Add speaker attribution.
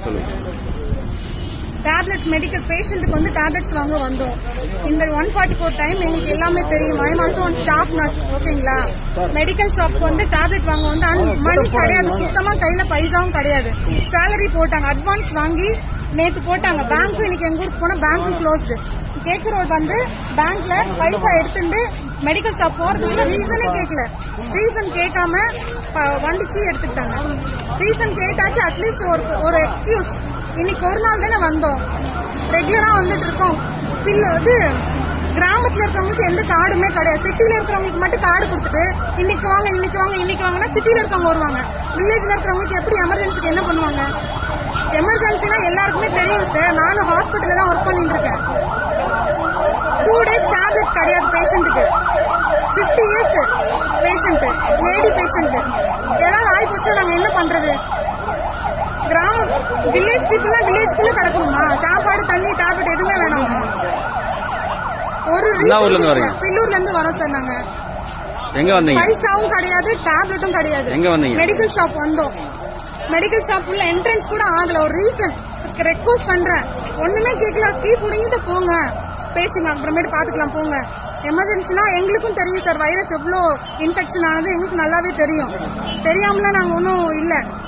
Speaker 1: சொல்லுங்க
Speaker 2: tablets medical பேஷண்ட்டுக்கு வந்து டேப்லெட்ஸ் வாங்க வந்தோம் இந்த ஒன் ஃபார்ட்டி ஃபோர் டைம் எங்களுக்கு எல்லாமே தெரியும் I also one staff nurse ஓகேங்களா மெடிக்கல் ஷாப்க்கு வந்து டேப்லெட் வாங்க வந்து and மணி கிடையாது சுத்தமா கையில பைசாவும் கிடையாது சேலரி போட்டாங்க அட்வான்ஸ் வாங்கி நேத்து போட்டாங்க பேங்க் இன்னைக்கு எங்க ஊருக்கு போனா பேங்க் க்ளோஸ்டு கேக்குறவர் வந்து பேங்க்ல பைசா எடுத்துட்டு மெடிக்கல் ஷாப் போறதுக்கு ரீசனே கேட்கல ரீசன் கேட்காம ப- வண்டிக்கு எடுத்துக்கிட்டாங்க ரீசன் கேட்டாச்சு அட்லீஸ்ட் ஒரு ஒரு எக்ஸ்கியூஸ் இன்னைக்கு ஒரு நாள் தானே வந்தோம் ரெகுலரா வந்துட்டு இருக்கோம் பில் இது கிராமத்துல இருக்கிறவங்களுக்கு எந்த கார்டுமே கிடையாது சிட்டில இருக்கிறவங்களுக்கு மட்டும் கார்டு கொடுத்துட்டு இன்னைக்கு வாங்க இன்னைக்கு வாங்க இன்னைக்கு வாங்கன்னா சிட்டில இருக்கவங்க வருவாங்க வில்லேஜ்ல இருக்கிறவங்களுக்கு எப்படி எமர்ஜென்சிக்கு என்ன பண்ணுவாங்க எமர்ஜென்சினா எல்லாருக்குமே தெரியும் சார் நானும் ஹாஸ்பிட்டல்ல தான் ஒர்க் பண்ணிட்டு இருக்கேன் டூ டேஸ் டேப்லெட் கிடையாது பேஷண்ட்டுக்கு fifty years patient lady patient ஏதாவது ஆகி போச்சுன்னா நாங்க என்ன பண்றது கிராமம் வில்லேஜ் பீப்புள் வில்லேஜ்குள்ள கிடக்கணுமா சாப்பாடு தண்ணி டேப்லெட் எதுவுமே வேணாமா ஒரு
Speaker 1: என்ன ஊர்ல இருந்து வரீங்க?
Speaker 2: பில்லூர்ல இருந்து வரோம் சார் நாங்க
Speaker 1: எங்க வந்தீங்க
Speaker 2: பைசாவும் கிடையாது டேப்லெட்டும் கிடையாது
Speaker 1: எங்க வந்தீங்க?
Speaker 2: மெடிக்கல் ஷாப் வந்தோம் மெடிக்கல் ஷாப் உள்ள என்ட்ரன்ஸ் கூட ஆகல ஒரு ரீசன் ரெக்வஸ்ட் பண்றேன் ஒண்ணுமே கேட்கல டீ புடிங்கிட்டு போங்க பேசுங்க அப்புறமேட்டு பாத்துக்கலாம் போங்க எமர்ஜென்சினா எங்களுக்கும் தெரியும் சார் வைரஸ் எவ்வளோ இன்ஃபெக்ஷன் ஆனது எங்களுக்கு நல்லாவே தெரியும் தெரியாமலாம் நாங்க ஒன்றும் இல்ல